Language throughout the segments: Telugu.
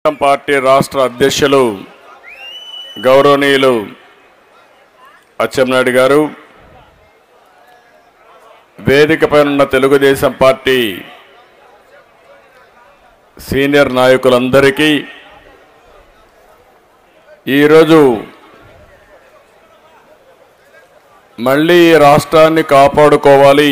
పార్టీ రాష్ట్ర అధ్యక్షులు గౌరవనీయులు అచ్చెన్నాయుడు గారు వేదికపై ఉన్న తెలుగుదేశం పార్టీ సీనియర్ నాయకులందరికీ ఈరోజు మళ్ళీ ఈ రాష్ట్రాన్ని కాపాడుకోవాలి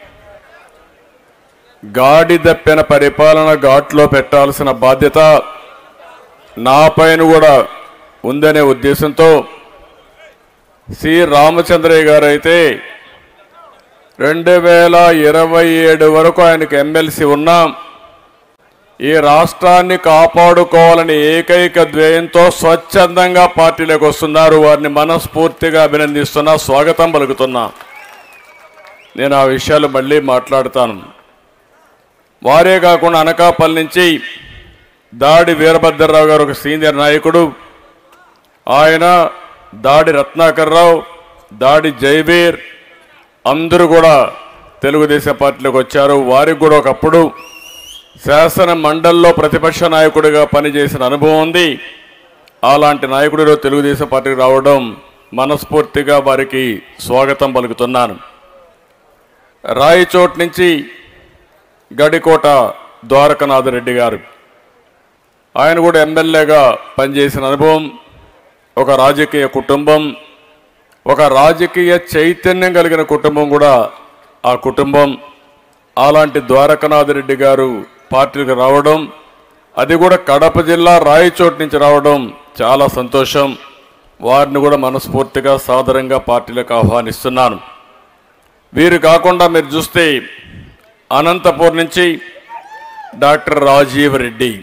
గాడి దప్పిన పరిపాలన ఘాట్లో పెట్టాల్సిన బాధ్యత నా పైన కూడా ఉందనే ఉద్దేశంతో సి రామచంద్రయ్య గారు అయితే రెండు వేల ఇరవై ఏడు వరకు ఆయనకు ఎమ్మెల్సీ ఉన్నాం ఈ రాష్ట్రాన్ని కాపాడుకోవాలని ఏకైక ధ్యేయంతో స్వచ్ఛందంగా పార్టీలోకి వస్తున్నారు వారిని మనస్ఫూర్తిగా అభినందిస్తున్నా స్వాగతం పలుకుతున్నా నేను ఆ విషయాలు మళ్ళీ మాట్లాడతాను వారే కాకుండా అనకాపల్లి నుంచి దాడి వీరభద్రరావు గారు ఒక సీనియర్ నాయకుడు ఆయన దాడి రత్నాకర్ రావు దాడి జైవీర్ అందరూ కూడా తెలుగుదేశం పార్టీలోకి వచ్చారు వారికి కూడా ఒకప్పుడు శాసన మండలిలో ప్రతిపక్ష నాయకుడిగా పనిచేసిన అనుభవం ఉంది అలాంటి నాయకుడిలో తెలుగుదేశం పార్టీకి రావడం మనస్ఫూర్తిగా వారికి స్వాగతం పలుకుతున్నాను రాయచోట్ నుంచి గడికోట ద్వారకనాథరెడ్డి గారు ఆయన కూడా ఎమ్మెల్యేగా పనిచేసిన అనుభవం ఒక రాజకీయ కుటుంబం ఒక రాజకీయ చైతన్యం కలిగిన కుటుంబం కూడా ఆ కుటుంబం అలాంటి ద్వారకనాథరెడ్డి గారు పార్టీకి రావడం అది కూడా కడప జిల్లా రాయచోటి నుంచి రావడం చాలా సంతోషం వారిని కూడా మనస్ఫూర్తిగా సాదరంగా పార్టీలకు ఆహ్వానిస్తున్నాను వీరు కాకుండా మీరు చూస్తే అనంతపూర్ నుంచి డాక్టర్ రాజీవ్ రెడ్డి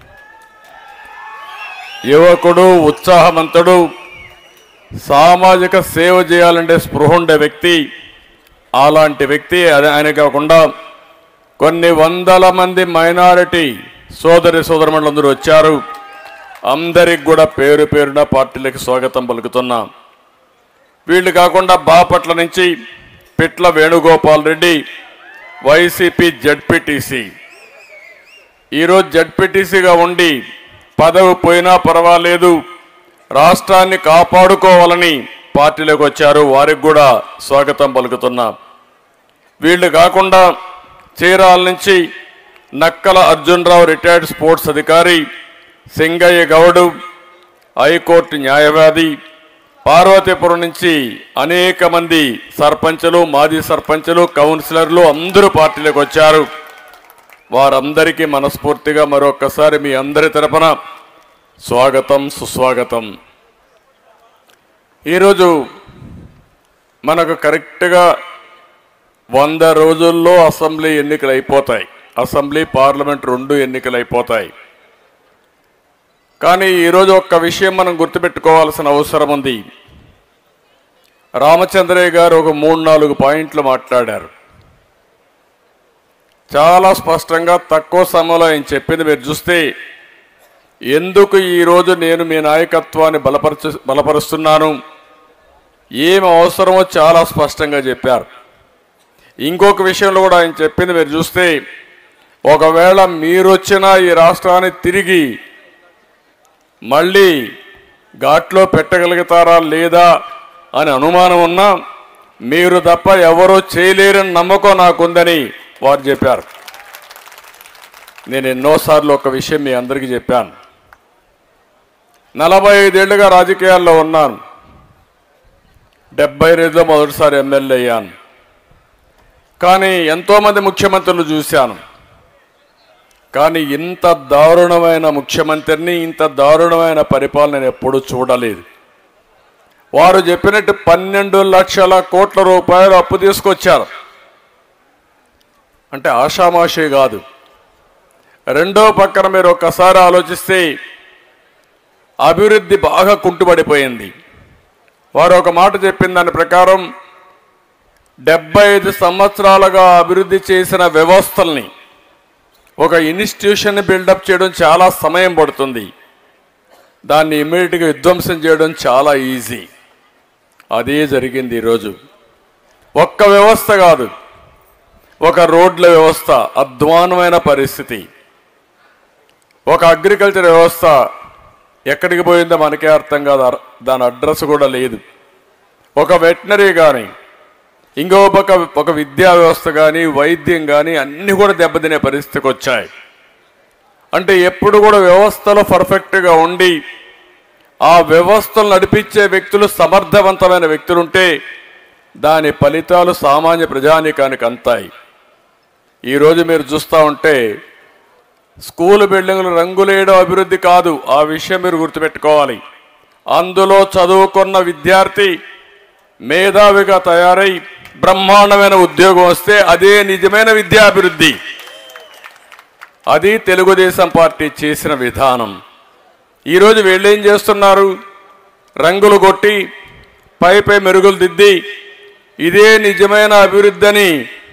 యువకుడు ఉత్సాహవంతుడు సామాజిక సేవ చేయాలంటే స్పృహ ఉండే వ్యక్తి అలాంటి వ్యక్తి అదే ఆయన కాకుండా కొన్ని వందల మంది మైనారిటీ సోదరి సోదరమండలందరూ వచ్చారు అందరికి కూడా పేరు పేరున పార్టీలకు స్వాగతం పలుకుతున్నాం వీళ్ళు కాకుండా బాపట్ల నుంచి పిట్ల వేణుగోపాల్ రెడ్డి వైసీపీ జడ్పీటీసీ ఈరోజు జడ్పీటీసీగా ఉండి పదవి పోయినా పర్వాలేదు రాష్ట్రాన్ని కాపాడుకోవాలని పార్టీలోకి వచ్చారు వారికి కూడా స్వాగతం పలుకుతున్నాం వీళ్ళు కాకుండా చీరాల నుంచి నక్కల అర్జునరావు రిటైర్డ్ స్పోర్ట్స్ అధికారి సింగయ్య గౌడు హైకోర్టు న్యాయవాది పార్వతీపురం నుంచి అనేక మంది సర్పంచులు మాజీ సర్పంచులు కౌన్సిలర్లు అందరూ పార్టీలోకి వచ్చారు వారందరికీ మనస్ఫూర్తిగా మరొక్కసారి మీ అందరి తరపున స్వాగతం సుస్వాగతం ఈరోజు మనకు కరెక్ట్గా వంద రోజుల్లో అసెంబ్లీ ఎన్నికలు అయిపోతాయి అసెంబ్లీ పార్లమెంట్ రెండు ఎన్నికలు అయిపోతాయి కానీ ఈరోజు ఒక్క విషయం మనం గుర్తుపెట్టుకోవాల్సిన అవసరం ఉంది రామచంద్రయ్య గారు ఒక మూడు నాలుగు పాయింట్లు మాట్లాడారు చాలా స్పష్టంగా తక్కువ సమయంలో ఆయన చెప్పింది మీరు చూస్తే ఎందుకు ఈరోజు నేను మీ నాయకత్వాన్ని బలపరచు బలపరుస్తున్నాను ఏం అవసరమో చాలా స్పష్టంగా చెప్పారు ఇంకొక విషయంలో కూడా ఆయన చెప్పింది మీరు చూస్తే ఒకవేళ మీరు వచ్చినా ఈ రాష్ట్రాన్ని తిరిగి మళ్ళీ ఘాట్లో పెట్టగలుగుతారా లేదా అని అనుమానం ఉన్నా మీరు తప్ప ఎవరూ చేయలేరని నమ్మకం నాకుందని వారు చెప్పారు నేను ఎన్నోసార్లు ఒక విషయం మీ అందరికీ చెప్పాను నలభై ఐదేళ్లుగా రాజకీయాల్లో ఉన్నాను డెబ్బై ఐదులో మొదటిసారి ఎమ్మెల్యే అయ్యాను కానీ ఎంతోమంది ముఖ్యమంత్రులు చూశాను కానీ ఇంత దారుణమైన ముఖ్యమంత్రిని ఇంత దారుణమైన పరిపాలన నేను ఎప్పుడూ చూడలేదు వారు చెప్పినట్టు పన్నెండు లక్షల కోట్ల రూపాయలు అప్పు తీసుకొచ్చారు అంటే ఆషామాషి కాదు రెండో పక్కన మీరు ఒక్కసారి ఆలోచిస్తే అభివృద్ధి బాగా కుంటుపడిపోయింది వారు ఒక మాట చెప్పిన దాని ప్రకారం డెబ్బై ఐదు సంవత్సరాలుగా అభివృద్ధి చేసిన వ్యవస్థల్ని ఒక ఇన్స్టిట్యూషన్ బిల్డప్ చేయడం చాలా సమయం పడుతుంది దాన్ని ఇమ్మీడియట్గా విధ్వంసం చేయడం చాలా ఈజీ అదే జరిగింది ఈరోజు ఒక్క వ్యవస్థ కాదు ఒక రోడ్ల వ్యవస్థ అధ్వానమైన పరిస్థితి ఒక అగ్రికల్చర్ వ్యవస్థ ఎక్కడికి పోయిందో మనకే అర్థం కాదు అర్- దాని అడ్రస్ కూడా లేదు ఒక వెటనరీ కానీ ఇంకో పక్క ఒక విద్యా వ్యవస్థ కానీ వైద్యం కానీ అన్నీ కూడా దెబ్బతినే పరిస్థితికి వచ్చాయి అంటే ఎప్పుడు కూడా వ్యవస్థలో పర్ఫెక్ట్గా ఉండి ఆ వ్యవస్థలు నడిపించే వ్యక్తులు సమర్థవంతమైన వ్యక్తులుంటే దాని ఫలితాలు సామాన్య ప్రజానీకానికి అంతాయి ఈరోజు మీరు చూస్తూ ఉంటే స్కూల్ బిల్డింగ్లు రంగులేయడం అభివృద్ధి కాదు ఆ విషయం మీరు గుర్తుపెట్టుకోవాలి అందులో చదువుకున్న విద్యార్థి మేధావిగా తయారై బ్రహ్మాండమైన ఉద్యోగం వస్తే అదే నిజమైన విద్యాభివృద్ధి అది తెలుగుదేశం పార్టీ చేసిన విధానం ఈరోజు వీళ్ళు ఏం చేస్తున్నారు రంగులు కొట్టి పై పై మెరుగులు దిద్ది ఇదే నిజమైన అభివృద్ధి అని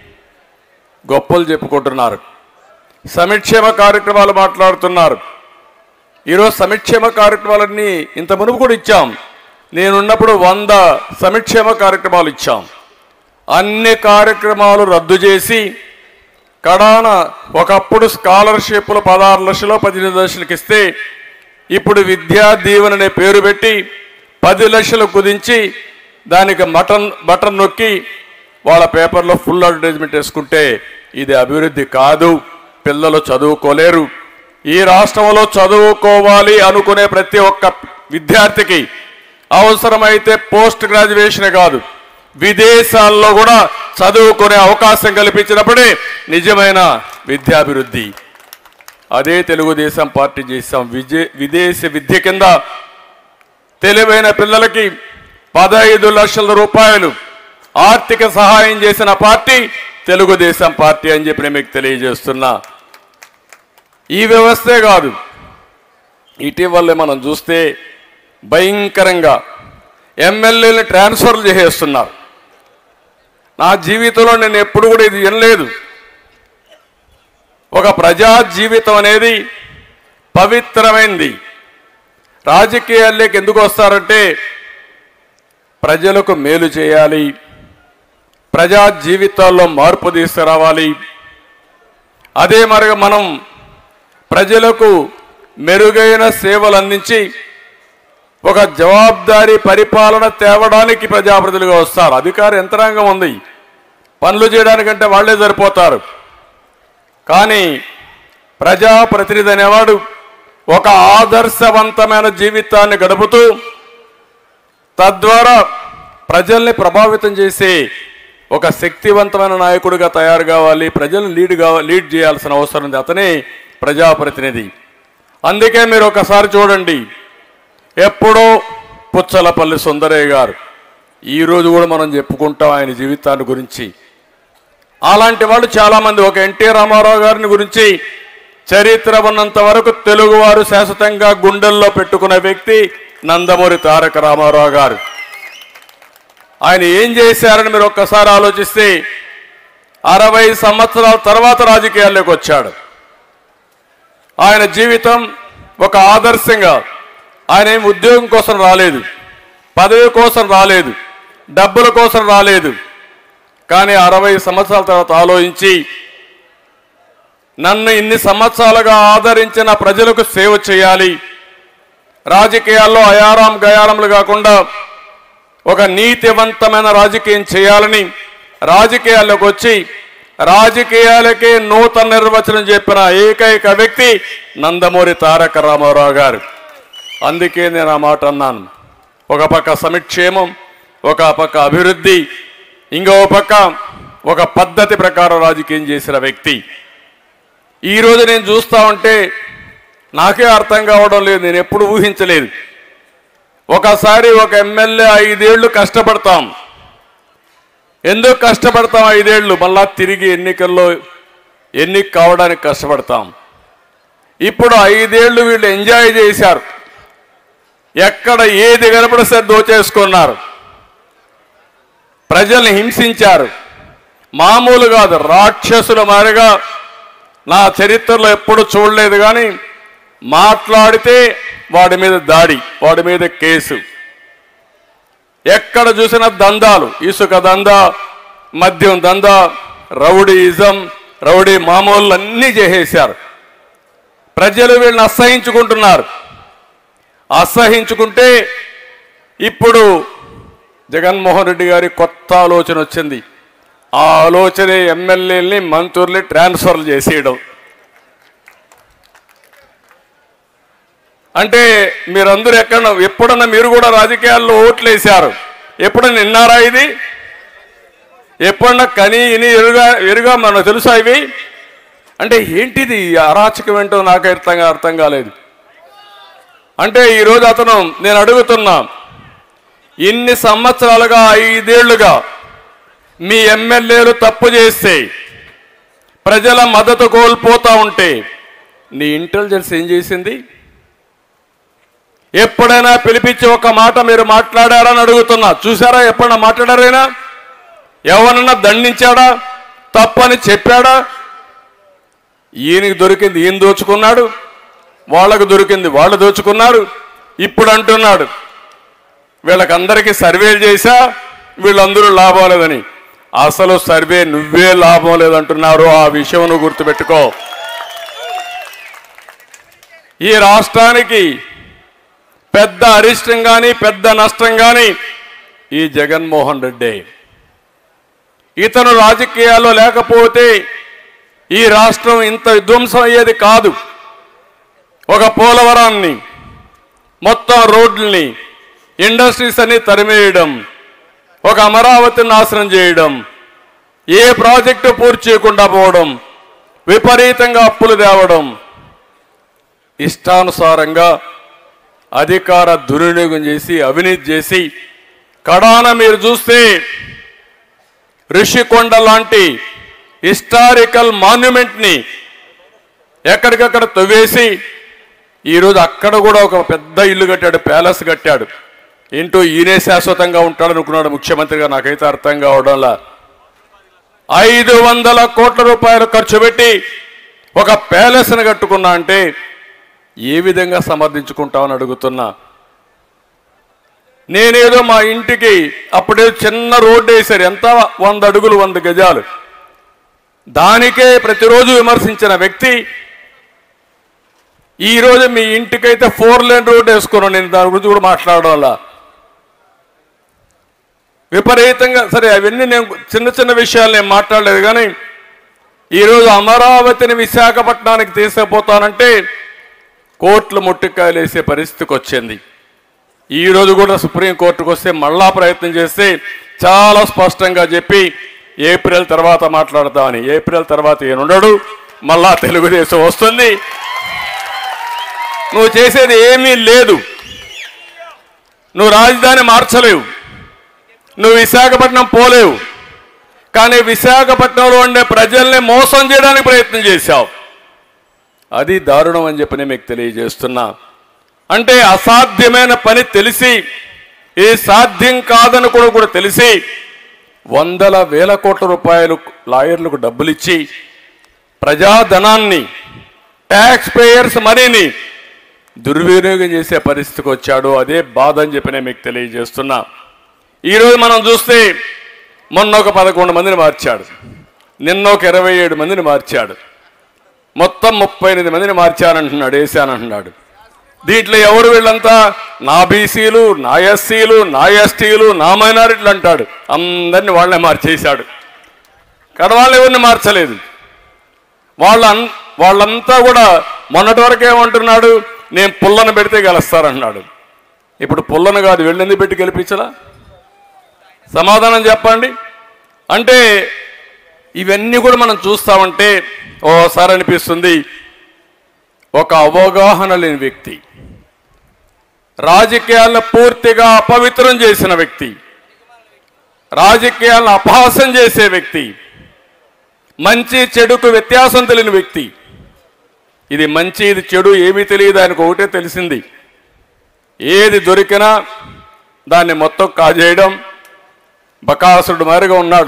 గొప్పలు చెప్పుకుంటున్నారు సమిక్షేమ కార్యక్రమాలు మాట్లాడుతున్నారు ఈరోజు సమిక్షేమ కార్యక్రమాలన్నీ ఇంత మునుపు కూడా ఇచ్చాం నేనున్నప్పుడు వంద సమిక్షేమ కార్యక్రమాలు ఇచ్చాం అన్ని కార్యక్రమాలు రద్దు చేసి కడాన ఒకప్పుడు స్కాలర్షిప్లు పదహారు లక్షలు పదిహేను లక్షలకు ఇస్తే ఇప్పుడు విద్యా దీవెన అనే పేరు పెట్టి పది లక్షలు కుదించి దానికి మటన్ బటన్ నొక్కి వాళ్ళ పేపర్లో ఫుల్ అడ్వర్టైజ్మెంట్ వేసుకుంటే ఇది అభివృద్ధి కాదు పిల్లలు చదువుకోలేరు ఈ రాష్ట్రంలో చదువుకోవాలి అనుకునే ప్రతి ఒక్క విద్యార్థికి అవసరమైతే పోస్ట్ గ్రాడ్యుయేషన్ కాదు విదేశాల్లో కూడా చదువుకునే అవకాశం కల్పించినప్పుడే నిజమైన విద్యాభివృద్ధి అదే తెలుగుదేశం పార్టీ చేశాం విజయ విదేశీ విద్య కింద తెలివైన పిల్లలకి పదహైదు లక్షల రూపాయలు ఆర్థిక సహాయం చేసిన పార్టీ తెలుగుదేశం పార్టీ అని చెప్పి నేను మీకు తెలియజేస్తున్నా ఈ వ్యవస్థే కాదు ఇటీవలే మనం చూస్తే భయంకరంగా ఎమ్మెల్యేని ట్రాన్స్ఫర్లు చేసేస్తున్నారు నా జీవితంలో నేను ఎప్పుడు కూడా ఇది వినలేదు ఒక ప్రజా జీవితం అనేది పవిత్రమైంది రాజకీయాల్లోకి ఎందుకు వస్తారంటే ప్రజలకు మేలు చేయాలి ప్రజా జీవితాల్లో మార్పు తీసుకురావాలి అదే మరి మనం ప్రజలకు మెరుగైన సేవలు అందించి ఒక జవాబుదారీ పరిపాలన తేవడానికి ప్రజాప్రతినిధులుగా వస్తారు అధికార యంత్రాంగం ఉంది పనులు చేయడానికంటే వాళ్ళే సరిపోతారు కానీ ప్రజాప్రతినిధి అనేవాడు ఒక ఆదర్శవంతమైన జీవితాన్ని గడుపుతూ తద్వారా ప్రజల్ని ప్రభావితం చేసే ఒక శక్తివంతమైన నాయకుడిగా తయారు కావాలి ప్రజలను లీడ్ కావాలి లీడ్ చేయాల్సిన అవసరం ఉంది అతనే ప్రజాప్రతినిధి అందుకే మీరు ఒకసారి చూడండి ఎప్పుడో పుచ్చలపల్లి సుందరయ్య గారు ఈ రోజు కూడా మనం చెప్పుకుంటాం ఆయన జీవితాన్ని గురించి అలాంటి వాళ్ళు చాలామంది ఒక ఎన్టీ రామారావు గారిని గురించి చరిత్ర ఉన్నంత వరకు తెలుగువారు శాశ్వతంగా గుండెల్లో పెట్టుకున్న వ్యక్తి నందమూరి తారక రామారావు గారు ఆయన ఏం చేశారని మీరు ఒక్కసారి ఆలోచిస్తే అరవై సంవత్సరాల తర్వాత రాజకీయాల్లోకి వచ్చాడు ఆయన జీవితం ఒక ఆదర్శంగా ఆయన ఏం ఉద్యోగం కోసం రాలేదు పదవి కోసం రాలేదు డబ్బుల కోసం రాలేదు కానీ అరవై సంవత్సరాల తర్వాత ఆలోచించి నన్ను ఇన్ని సంవత్సరాలుగా ఆదరించిన ప్రజలకు సేవ చేయాలి రాజకీయాల్లో అయారాం గయారములు కాకుండా ఒక నీతివంతమైన రాజకీయం చేయాలని రాజకీయాల్లోకి వచ్చి రాజకీయాలకే నూతన నిర్వచనం చెప్పిన ఏకైక వ్యక్తి నందమూరి తారక రామారావు గారు అందుకే నేను ఆ మాట అన్నాను ఒక పక్క సమిక్షేమం ఒక పక్క అభివృద్ధి ఇంకో పక్క ఒక పద్ధతి ప్రకారం రాజకీయం చేసిన వ్యక్తి ఈరోజు నేను చూస్తా ఉంటే నాకే అర్థం కావడం లేదు నేను ఎప్పుడు ఊహించలేదు ఒకసారి ఒక ఎమ్మెల్యే ఐదేళ్లు కష్టపడతాం ఎందుకు కష్టపడతాం ఐదేళ్లు మళ్ళా తిరిగి ఎన్నికల్లో ఎన్నిక కావడానికి కష్టపడతాం ఇప్పుడు ఐదేళ్లు వీళ్ళు ఎంజాయ్ చేశారు ఎక్కడ ఏది కనపడిస్తే దోచేసుకున్నారు ప్రజల్ని హింసించారు మామూలు కాదు రాక్షసుల మారిగా నా చరిత్రలో ఎప్పుడు చూడలేదు కానీ మాట్లాడితే వాడి మీద దాడి వాడి మీద కేసు ఎక్కడ చూసినా దందాలు ఇసుక దందా మద్యం దందా రౌడీయిజం రౌడీ మామూలు అన్నీ చేసేశారు ప్రజలు వీళ్ళని అసహించుకుంటున్నారు అసహించుకుంటే ఇప్పుడు జగన్మోహన్ రెడ్డి గారి కొత్త ఆలోచన వచ్చింది ఆ ఆలోచనే ఎమ్మెల్యేలని మంత్రుల్ని ట్రాన్స్ఫర్లు చేసేయడం అంటే మీరందరూ ఎక్కడ ఎప్పుడన్నా మీరు కూడా రాజకీయాల్లో ఓట్లు వేశారు ఎప్పుడన్నా విన్నారా ఇది ఎప్పుడన్నా కని ఇని ఎరుగా ఎరుగా మనకు తెలుసా ఇవి అంటే ఏంటిది ఈ అరాచకం ఏంటో నాకు అర్థం అర్థం కాలేదు అంటే ఈరోజు అతను నేను అడుగుతున్నా ఇన్ని సంవత్సరాలుగా ఐదేళ్లుగా మీ ఎమ్మెల్యేలు తప్పు చేస్తే ప్రజల మద్దతు కోల్పోతా ఉంటే నీ ఇంటెలిజెన్స్ ఏం చేసింది ఎప్పుడైనా పిలిపించి ఒక మాట మీరు మాట్లాడారని అడుగుతున్నా చూసారా ఎప్పుడైనా మాట్లాడారైనా ఎవరన్నా దండించాడా తప్పని చెప్పాడా ఈయనకి దొరికింది ఈయన దోచుకున్నాడు వాళ్ళకు దొరికింది వాళ్ళు దోచుకున్నారు ఇప్పుడు అంటున్నాడు వీళ్ళకందరికీ సర్వేలు చేశా వీళ్ళందరూ లాభం లేదని అసలు సర్వే నువ్వే లాభం లేదంటున్నారు ఆ విషయం నువ్వు గుర్తుపెట్టుకో ఈ రాష్ట్రానికి పెద్ద అరిష్టం కానీ పెద్ద నష్టం కానీ ఈ జగన్మోహన్ రెడ్డి ఇతను రాజకీయాల్లో లేకపోతే ఈ రాష్ట్రం ఇంత విధ్వంసం అయ్యేది కాదు ఒక పోలవరాన్ని మొత్తం రోడ్లని ఇండస్ట్రీస్ అన్ని తరిమేయడం ఒక అమరావతిని నాశనం చేయడం ఏ ప్రాజెక్టు పూర్తి చేయకుండా పోవడం విపరీతంగా అప్పులు తేవడం ఇష్టానుసారంగా అధికార దుర్వినియోగం చేసి అవినీతి చేసి కడాన మీరు చూస్తే ఋషికొండ లాంటి హిస్టారికల్ మాన్యుమెంట్ని ఎక్కడికక్కడ తవ్వేసి ఈరోజు అక్కడ కూడా ఒక పెద్ద ఇల్లు కట్టాడు ప్యాలెస్ కట్టాడు ఏంటో ఈయనే శాశ్వతంగా ఉంటాడు అనుకున్నాడు ముఖ్యమంత్రిగా నాకైతే అర్థం కావడంలా ఐదు వందల కోట్ల రూపాయలు ఖర్చు పెట్టి ఒక ప్యాలెస్ని కట్టుకున్నా అంటే ఏ విధంగా సమర్థించుకుంటామని అడుగుతున్నా నేనేదో మా ఇంటికి అప్పుడే చిన్న రోడ్డు వేశారు ఎంత వంద అడుగులు వంద గజాలు దానికే ప్రతిరోజు విమర్శించిన వ్యక్తి ఈ రోజు మీ ఇంటికైతే ఫోర్ లేన్ రోడ్ వేసుకున్నాను నేను దాని గురించి కూడా మాట్లాడడం వల్ల విపరీతంగా సరే అవన్నీ నేను చిన్న చిన్న విషయాలు నేను మాట్లాడలేదు కానీ ఈరోజు అమరావతిని విశాఖపట్నానికి తీసుకుపోతానంటే కోట్లు ముట్టికాయలు వేసే పరిస్థితికి వచ్చింది ఈ రోజు కూడా సుప్రీంకోర్టుకు వస్తే మళ్ళా ప్రయత్నం చేస్తే చాలా స్పష్టంగా చెప్పి ఏప్రిల్ తర్వాత మాట్లాడతామని ఏప్రిల్ తర్వాత ఈయనుండడు మళ్ళా తెలుగుదేశం వస్తుంది నువ్వు చేసేది ఏమీ లేదు నువ్వు రాజధాని మార్చలేవు నువ్వు విశాఖపట్నం పోలేవు కానీ విశాఖపట్నంలో ఉండే ప్రజల్ని మోసం చేయడానికి ప్రయత్నం చేశావు అది దారుణం అని చెప్పి నేను మీకు తెలియజేస్తున్నా అంటే అసాధ్యమైన పని తెలిసి ఇది సాధ్యం కాదని కూడా కూడా తెలిసి వందల వేల కోట్ల రూపాయలు లాయర్లకు డబ్బులు ఇచ్చి ప్రజాధనాన్ని ట్యాక్స్ పేయర్స్ మనీని దుర్వినియోగం చేసే పరిస్థితికి వచ్చాడు అదే బాధ అని చెప్పి నేను మీకు తెలియజేస్తున్నా ఈరోజు మనం చూస్తే మొన్న ఒక పదకొండు మందిని మార్చాడు నిన్న ఒక ఇరవై ఏడు మందిని మార్చాడు మొత్తం ముప్పై ఎనిమిది మందిని మార్చానంటున్నాడు వేసానంటున్నాడు దీంట్లో ఎవరు వీళ్ళంతా నా బీసీలు నా ఎస్సీలు నా ఎస్టీలు నా మైనారిటీలు అంటాడు అందరిని వాళ్ళనే మార్చేశాడు కానీ వాళ్ళు ఎవరిని మార్చలేదు వాళ్ళ అన్- వాళ్ళంతా కూడా మొన్నటి వరకు ఏమంటున్నాడు నేను పుల్లను పెడితే గెలుస్తారన్నాడు ఇప్పుడు పుల్లను కాదు వెళ్ళింది పెట్టి గెలిపించలా సమాధానం చెప్పండి అంటే ఇవన్నీ కూడా మనం చూస్తామంటే ఓసారి అనిపిస్తుంది ఒక అవగాహన లేని వ్యక్తి రాజకీయాలను పూర్తిగా అపవిత్రం చేసిన వ్యక్తి రాజకీయాలను అపహాసం చేసే వ్యక్తి మంచి చెడుకు వ్యత్యాసం తెలియని వ్యక్తి ఇది మంచి ఇది చెడు ఏమీ తెలియదు ఆయనకు ఒకటే తెలిసింది ఏది దొరికినా దాన్ని మొత్తం కాజేయడం బకాసుడు మారిగా ఉన్నాడు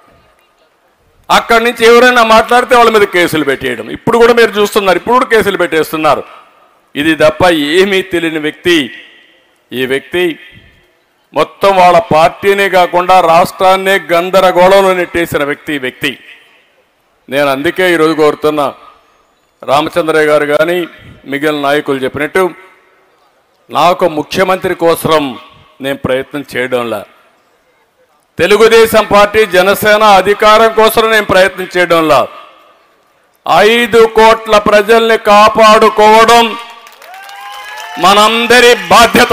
అక్కడి నుంచి ఎవరైనా మాట్లాడితే వాళ్ళ మీద కేసులు పెట్టేయడం ఇప్పుడు కూడా మీరు చూస్తున్నారు ఇప్పుడు కూడా కేసులు పెట్టేస్తున్నారు ఇది తప్ప ఏమీ తెలియని వ్యక్తి ఈ వ్యక్తి మొత్తం వాళ్ళ పార్టీనే కాకుండా రాష్ట్రాన్నే గందరగోళంలో నెట్టేసిన వ్యక్తి ఈ వ్యక్తి నేను అందుకే ఈరోజు కోరుతున్నా రామచంద్రయ్య గారు కానీ మిగిలిన నాయకులు చెప్పినట్టు నాకు ముఖ్యమంత్రి కోసం నేను ప్రయత్నం చేయడంలా తెలుగుదేశం పార్టీ జనసేన అధికారం కోసం నేను ప్రయత్నం చేయడంలా ఐదు కోట్ల ప్రజల్ని కాపాడుకోవడం మనందరి బాధ్యత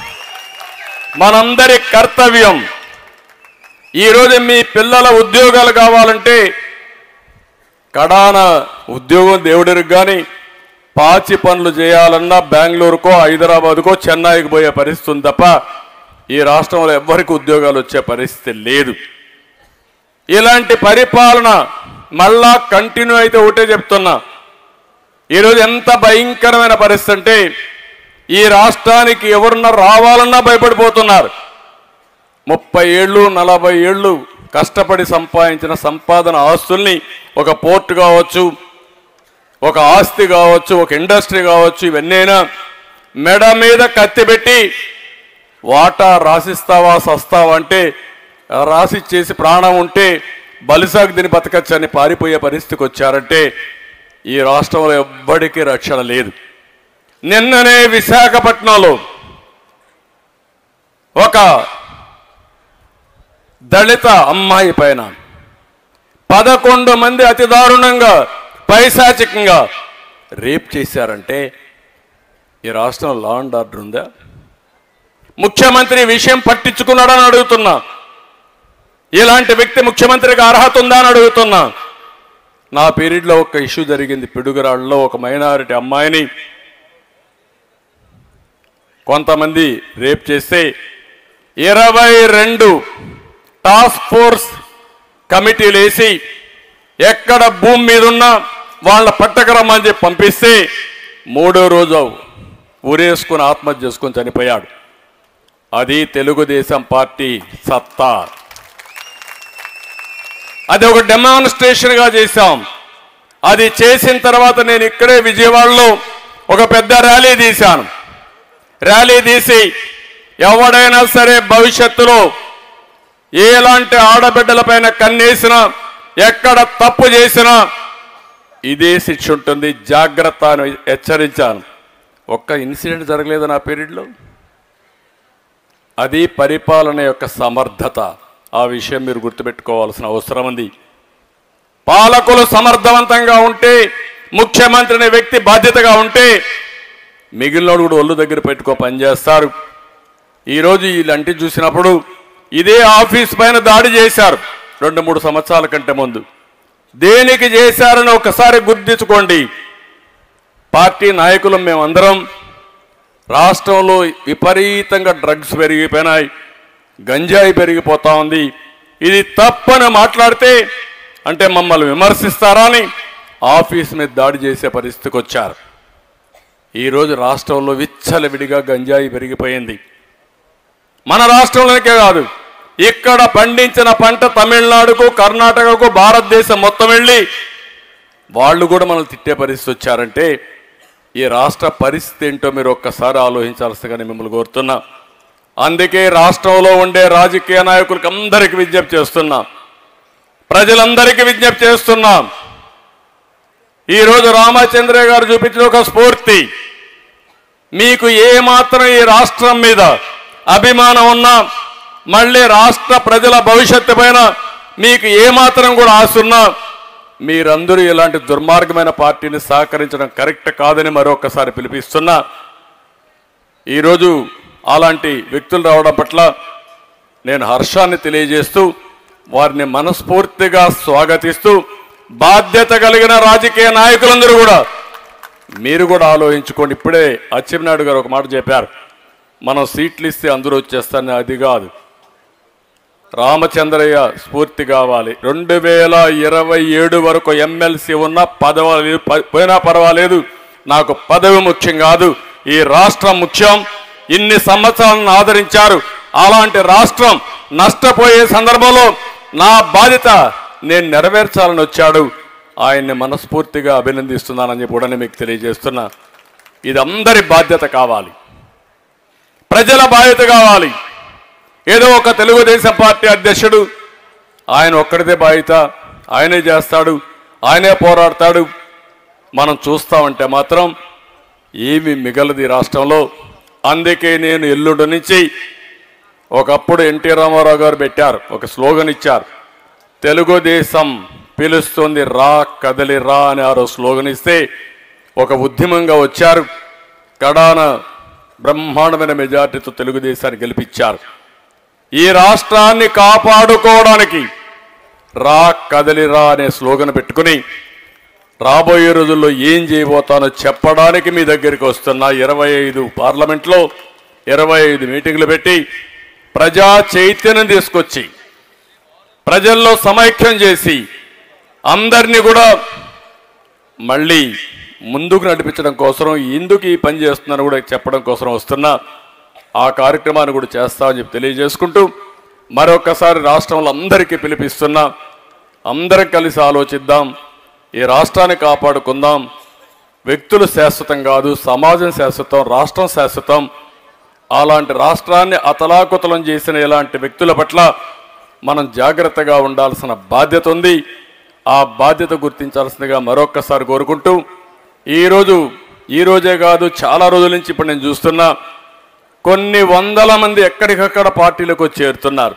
మనందరి కర్తవ్యం ఈరోజు మీ పిల్లల ఉద్యోగాలు కావాలంటే కడాన ఉద్యోగం దేవుడికి కానీ పాచి పనులు చేయాలన్నా బెంగళూరుకో హైదరాబాద్కో చెన్నైకి పోయే పరిస్థితి ఉంది తప్ప ఈ రాష్ట్రంలో ఎవ్వరికి ఉద్యోగాలు వచ్చే పరిస్థితి లేదు ఇలాంటి పరిపాలన మళ్ళా కంటిన్యూ అయితే ఒకటే చెప్తున్నా ఈరోజు ఎంత భయంకరమైన పరిస్థితి అంటే ఈ రాష్ట్రానికి ఎవరున్నా రావాలన్నా భయపడిపోతున్నారు ముప్పై ఏళ్ళు నలభై ఏళ్ళు కష్టపడి సంపాదించిన సంపాదన ఆస్తుల్ని ఒక పోర్ట్ కావచ్చు ఒక ఆస్తి కావచ్చు ఒక ఇండస్ట్రీ కావచ్చు ఇవన్నైనా మెడ మీద కత్తి పెట్టి వాటా రాసిస్తావా సస్తావా అంటే రాసిచ్చేసి ప్రాణం ఉంటే బలిసాగు దీని బతకచ్చని పారిపోయే పరిస్థితికి వచ్చారంటే ఈ రాష్ట్రంలో ఎవ్వడికి రక్షణ లేదు నిన్ననే విశాఖపట్నంలో ఒక దళిత అమ్మాయి పైన పదకొండు మంది అతి దారుణంగా పైశాచికంగా రేప్ చేశారంటే ఈ రాష్ట్రంలో లా అండ్ ఆర్డర్ ఉందా ముఖ్యమంత్రి ఈ విషయం పట్టించుకున్నాడని అడుగుతున్నా ఇలాంటి వ్యక్తి ముఖ్యమంత్రికి అర్హత ఉందా అని అడుగుతున్నా నా పీరియడ్లో ఒక ఇష్యూ జరిగింది పిడుగురాళ్ళలో ఒక మైనారిటీ అమ్మాయిని కొంతమంది రేప్ చేస్తే ఇరవై రెండు టాస్క్ ఫోర్స్ కమిటీలు వేసి ఎక్కడ భూమి మీద ఉన్నా వాళ్ళ పట్టకరమ్మని చెప్పి పంపిస్తే మూడో రోజు ఊరేసుకుని ఆత్మహత్య చేసుకుని చనిపోయాడు అది తెలుగుదేశం పార్టీ సత్తా అది ఒక డెమాన్స్ట్రేషన్గా చేశాం అది చేసిన తర్వాత నేను ఇక్కడే విజయవాడలో ఒక పెద్ద ర్యాలీ తీశాను ర్యాలీ తీసి ఎవడైనా సరే భవిష్యత్తులో ఎలాంటి ఆడబిడ్డలపైన కన్నేసినా ఎక్కడ తప్పు చేసినా ఇదే శిక్ష ఉంటుంది జాగ్రత్త అని హెచ్చరించాను ఒక్క ఇన్సిడెంట్ జరగలేదు నా పీరియడ్లో అది పరిపాలన యొక్క సమర్థత ఆ విషయం మీరు గుర్తుపెట్టుకోవాల్సిన అవసరం ఉంది పాలకులు సమర్థవంతంగా ఉంటే ముఖ్యమంత్రి అనే వ్యక్తి బాధ్యతగా ఉంటే మిగిలినోడు కూడా ఒళ్ళు దగ్గర పెట్టుకో పనిచేస్తారు ఈరోజు ఇలాంటి చూసినప్పుడు ఇదే ఆఫీస్ పైన దాడి చేశారు రెండు మూడు సంవత్సరాల కంటే ముందు దేనికి చేశారని ఒకసారి గుర్తించుకోండి పార్టీ నాయకులు మేమందరం రాష్ట్రంలో విపరీతంగా డ్రగ్స్ పెరిగిపోయినాయి గంజాయి పెరిగిపోతా ఉంది ఇది తప్పని మాట్లాడితే అంటే మమ్మల్ని విమర్శిస్తారా అని ఆఫీస్ మీద దాడి చేసే పరిస్థితికి వచ్చారు ఈరోజు రాష్ట్రంలో విచ్చలవిడిగా గంజాయి పెరిగిపోయింది మన రాష్ట్రంలోనికే కాదు ఇక్కడ పండించిన పంట తమిళనాడుకు కర్ణాటకకు భారతదేశం మొత్తం వెళ్ళి వాళ్ళు కూడా మనల్ని తిట్టే పరిస్థితి వచ్చారంటే ఈ రాష్ట్ర పరిస్థితి ఏంటో మీరు ఒక్కసారి ఆలోచించాల్సిందిగా మిమ్మల్ని కోరుతున్నా అందుకే రాష్ట్రంలో ఉండే రాజకీయ నాయకులకు అందరికీ విజ్ఞప్తి చేస్తున్నాం ప్రజలందరికీ విజ్ఞప్తి చేస్తున్నాం ఈరోజు రామచంద్రయ్య గారు చూపించిన ఒక స్ఫూర్తి మీకు ఏ మాత్రం ఈ రాష్ట్రం మీద అభిమానం ఉన్నా మళ్ళీ రాష్ట్ర ప్రజల భవిష్యత్తు పైన మీకు ఏ మాత్రం కూడా ఆశ ఉన్నా మీరందరూ ఇలాంటి దుర్మార్గమైన పార్టీని సహకరించడం కరెక్ట్ కాదని మరొకసారి పిలిపిస్తున్నా ఈరోజు అలాంటి వ్యక్తులు రావడం పట్ల నేను హర్షాన్ని తెలియజేస్తూ వారిని మనస్ఫూర్తిగా స్వాగతిస్తూ బాధ్యత కలిగిన రాజకీయ నాయకులందరూ కూడా మీరు కూడా ఆలోచించుకోండి ఇప్పుడే అచ్చెన్నాయుడు గారు ఒక మాట చెప్పారు మనం సీట్లు ఇస్తే అందరూ వచ్చేస్తారని అది కాదు రామచంద్రయ్య స్ఫూర్తి కావాలి రెండు వేల ఇరవై ఏడు వరకు ఎమ్మెల్సీ ఉన్న పదవి పోయినా పర్వాలేదు నాకు పదవి ముఖ్యం కాదు ఈ రాష్ట్రం ముఖ్యం ఇన్ని సంవత్సరాలను ఆదరించారు అలాంటి రాష్ట్రం నష్టపోయే సందర్భంలో నా బాధ్యత నేను నెరవేర్చాలని వచ్చాడు ఆయన్ని మనస్ఫూర్తిగా అభినందిస్తున్నానని చెప్పి కూడా మీకు తెలియజేస్తున్నా ఇది అందరి బాధ్యత కావాలి ప్రజల బాధ్యత కావాలి ఏదో ఒక తెలుగుదేశం పార్టీ అధ్యక్షుడు ఆయన ఒక్కడిదే బాధ్యత ఆయనే చేస్తాడు ఆయనే పోరాడతాడు మనం చూస్తామంటే మాత్రం ఏమి మిగలది ఈ రాష్ట్రంలో అందుకే నేను ఎల్లుండి నుంచి ఒకప్పుడు ఎన్టీ రామారావు గారు పెట్టారు ఒక స్లోగన్ ఇచ్చారు తెలుగుదేశం పిలుస్తుంది రా కదలి రా అని ఆరో స్లోగన్ ఇస్తే ఒక ఉద్యమంగా వచ్చారు కడాన బ్రహ్మాండమైన మెజార్టీతో తెలుగుదేశాన్ని గెలిపించారు ఈ రాష్ట్రాన్ని కాపాడుకోవడానికి రా కదలి రా అనే స్లోగన్ పెట్టుకుని రాబోయే రోజుల్లో ఏం చేయబోతానో చెప్పడానికి మీ దగ్గరికి వస్తున్నా ఇరవై ఐదు పార్లమెంట్లో ఇరవై ఐదు మీటింగ్లు పెట్టి ప్రజా చైతన్యం తీసుకొచ్చి ప్రజల్లో సమైక్యం చేసి అందరినీ కూడా మళ్ళీ ముందుకు నడిపించడం కోసం ఎందుకు ఈ పని చేస్తున్నారో కూడా చెప్పడం కోసం వస్తున్నా ఆ కార్యక్రమాన్ని కూడా చేస్తామని చెప్పి తెలియజేసుకుంటూ మరొకసారి రాష్ట్రంలో అందరికీ పిలిపిస్తున్నా అందరం కలిసి ఆలోచిద్దాం ఈ రాష్ట్రాన్ని కాపాడుకుందాం వ్యక్తులు శాశ్వతం కాదు సమాజం శాశ్వతం రాష్ట్రం శాశ్వతం అలాంటి రాష్ట్రాన్ని అతలాకుతలం చేసిన ఇలాంటి వ్యక్తుల పట్ల మనం జాగ్రత్తగా ఉండాల్సిన బాధ్యత ఉంది ఆ బాధ్యత గుర్తించాల్సిందిగా మరొక్కసారి కోరుకుంటూ ఈరోజు ఈ రోజే కాదు చాలా రోజుల నుంచి ఇప్పుడు నేను చూస్తున్నా కొన్ని వందల మంది ఎక్కడికక్కడ పార్టీలకు వచ్చి చేరుతున్నారు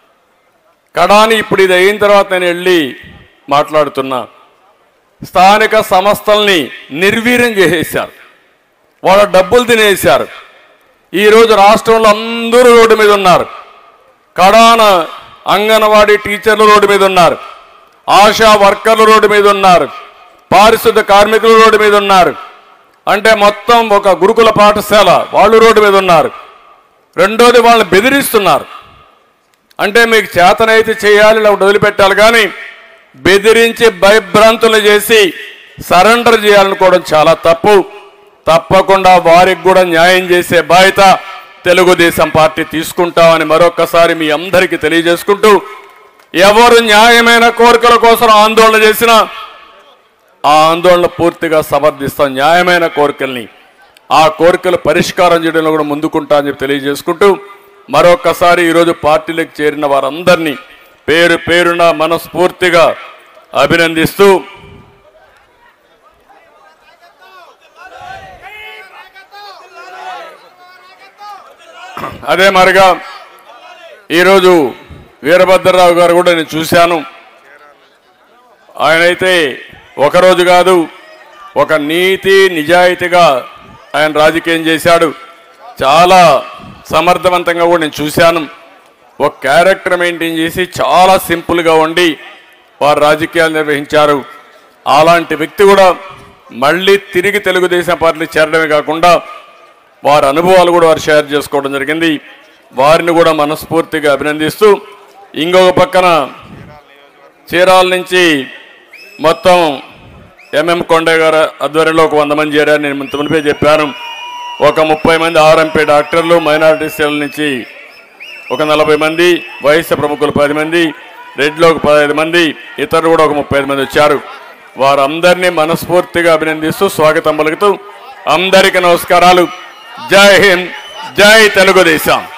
కడాని ఇప్పుడు ఇది అయిన తర్వాత నేను వెళ్ళి మాట్లాడుతున్నా స్థానిక సంస్థల్ని నిర్వీర్యం చేసేశారు వాళ్ళ డబ్బులు తినేశారు ఈరోజు రాష్ట్రంలో అందరూ రోడ్డు మీద ఉన్నారు కడాన అంగన్వాడీ టీచర్లు రోడ్డు మీద ఉన్నారు ఆశా వర్కర్లు రోడ్డు మీద ఉన్నారు పారిశుద్ధ కార్మికులు రోడ్డు మీద ఉన్నారు అంటే మొత్తం ఒక గురుకుల పాఠశాల వాళ్ళు రోడ్డు మీద ఉన్నారు రెండోది వాళ్ళని బెదిరిస్తున్నారు అంటే మీకు చేతనైతే చేయాలి లేకపోతే వదిలిపెట్టాలి కానీ బెదిరించి భయభ్రాంతులు చేసి సరెండర్ చేయాలనుకోవడం చాలా తప్పు తప్పకుండా వారికి కూడా న్యాయం చేసే బాధ్యత తెలుగుదేశం పార్టీ తీసుకుంటామని మరొకసారి మీ అందరికీ తెలియజేసుకుంటూ ఎవరు న్యాయమైన కోరికల కోసం ఆందోళన చేసినా ఆ ఆందోళన పూర్తిగా సమర్థిస్తాం న్యాయమైన కోరికల్ని ఆ కోరికలు పరిష్కారం చేయడంలో కూడా ముందుకుంటా అని చెప్పి తెలియజేసుకుంటూ మరొకసారి ఈరోజు పార్టీలకు చేరిన వారందరినీ పేరు పేరున మనస్ఫూర్తిగా అభినందిస్తూ అదే మరిగా ఈరోజు వీరభద్రరావు గారు కూడా నేను చూశాను ఆయనైతే ఒకరోజు కాదు ఒక నీతి నిజాయితీగా ఆయన రాజకీయం చేశాడు చాలా సమర్థవంతంగా కూడా నేను చూశాను ఒక క్యారెక్టర్ మెయింటైన్ చేసి చాలా సింపుల్గా ఉండి వారు రాజకీయాలు నిర్వహించారు అలాంటి వ్యక్తి కూడా మళ్ళీ తిరిగి తెలుగుదేశం పార్టీ చేరడమే కాకుండా వారి అనుభవాలు కూడా వారు షేర్ చేసుకోవడం జరిగింది వారిని కూడా మనస్ఫూర్తిగా అభినందిస్తూ ఇంకొక పక్కన చీరాల నుంచి మొత్తం ఎంఎం కొండే గారు ఆధ్వర్యంలో ఒక వంద మంది చేరారు నేను ఇంత మునిపే చెప్పాను ఒక ముప్పై మంది ఆర్ఎంపీ డాక్టర్లు మైనారిటీ సెల్ నుంచి ఒక నలభై మంది వయస్సు ప్రముఖులు పది మంది రెడ్లో ఒక పదహైదు మంది ఇతరులు కూడా ఒక ముప్పై ఐదు మంది వచ్చారు వారందరినీ మనస్ఫూర్తిగా అభినందిస్తూ స్వాగతం పలుకుతూ అందరికీ నమస్కారాలు జై హింద్ జై తెలుగుదేశం